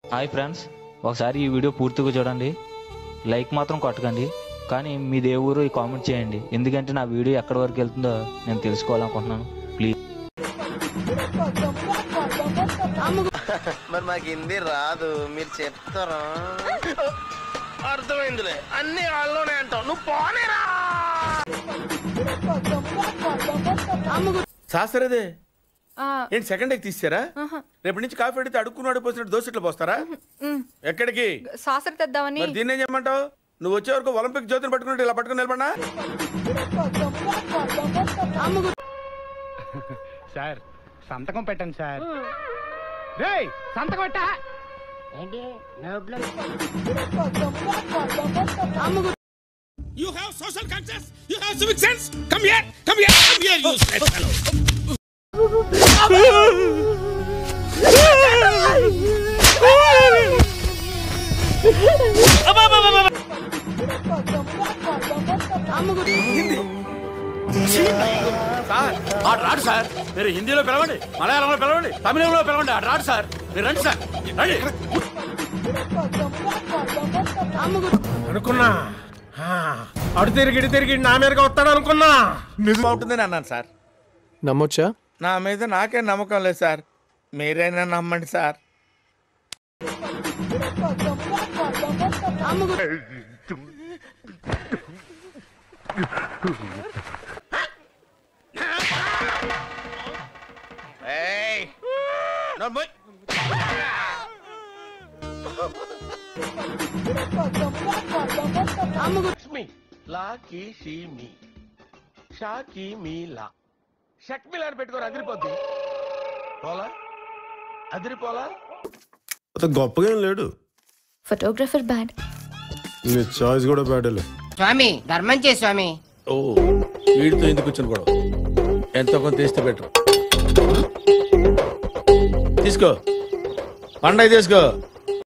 Hi friends ఒకసారి ఈ video పూర్తిగా చూడండి లైక్ మాత్రం కొట్టకండి కానీ మీ దేవురు ఈ కామెంట్ చేయండి ఎందుకంటే నా వీడియో ఎక్కడి వరకు వెళ్తుందో నేను తెలుసుకోవాలనుకుంటున్నాను ప్లీజ్ మరి మాకు హిందీ రాదు మీరు చెప్తారా అర్థమైందిలే అన్ని వాళ్ళలోనే అంటావు నువ్వు పోనేరా శాస్త్రదే ఆ, ఏంటి సెకండ్ ఎగ్ తీసారా ఆహా. రేపటి నుంచి కాఫీ అడిగితే అడుక్కున్నాడు పోసినట్టు దోశ ఇట్లా పోస్తారా ఉమ్, ఎక్కడికి సాసర తెద్దామని మరి దీన్ని ఏం చేయమంటావు నువ్వు వచ్చే వరకు ఒలింపిక్ జ్యోతిని పట్టుకున్నట్టు ఇలా పట్టుకుని నిలబడినా సార్ సంతకం పెట్టండి సార్ రేయ్ సంతకం పెట్టా You have social conscience. You have civic sense. Come here. Come here. Come here, you useless fellow. ఆడు రాడు సార్ మీరు హిందీలో పిలవండి మలయాళంలో పిలవండి తమిళంలో పిలవండి ఆడు రాడు సార్ మీరు రండి సార్ రండి అనుకున్నా ఆ, అడు తిరిగి ఇటు తిరిగి నా మీదగా వస్తాడు అనుకున్నా నిజం అవుతుందని అన్నాను సార్ నమ్మొచ్చా నా మీద నాకే నమ్మకం లేదు సార్ మీరైనా నమ్మండి సార్ ఏయ్ నమ్ము లక్ష్మి లాకి షీమి షాకి మీలా షక్మిలా అని పెట్టుకొని అదిరిపోద్ది పోలా అదిరిపోలా గొప్పగా ఏం లేడు ఫోటోగ్రఫర్ బ్యాడ్ నీ చాయిస్ కూడా బ్యాడలే స్వామి ధర్మం చే స్వామి ఓ వీడితో ఎందుకు వచ్చిన గొడవ ఎంతో కొంత తీస్తే బెటర్ తీసుకో పండగ తీసుకో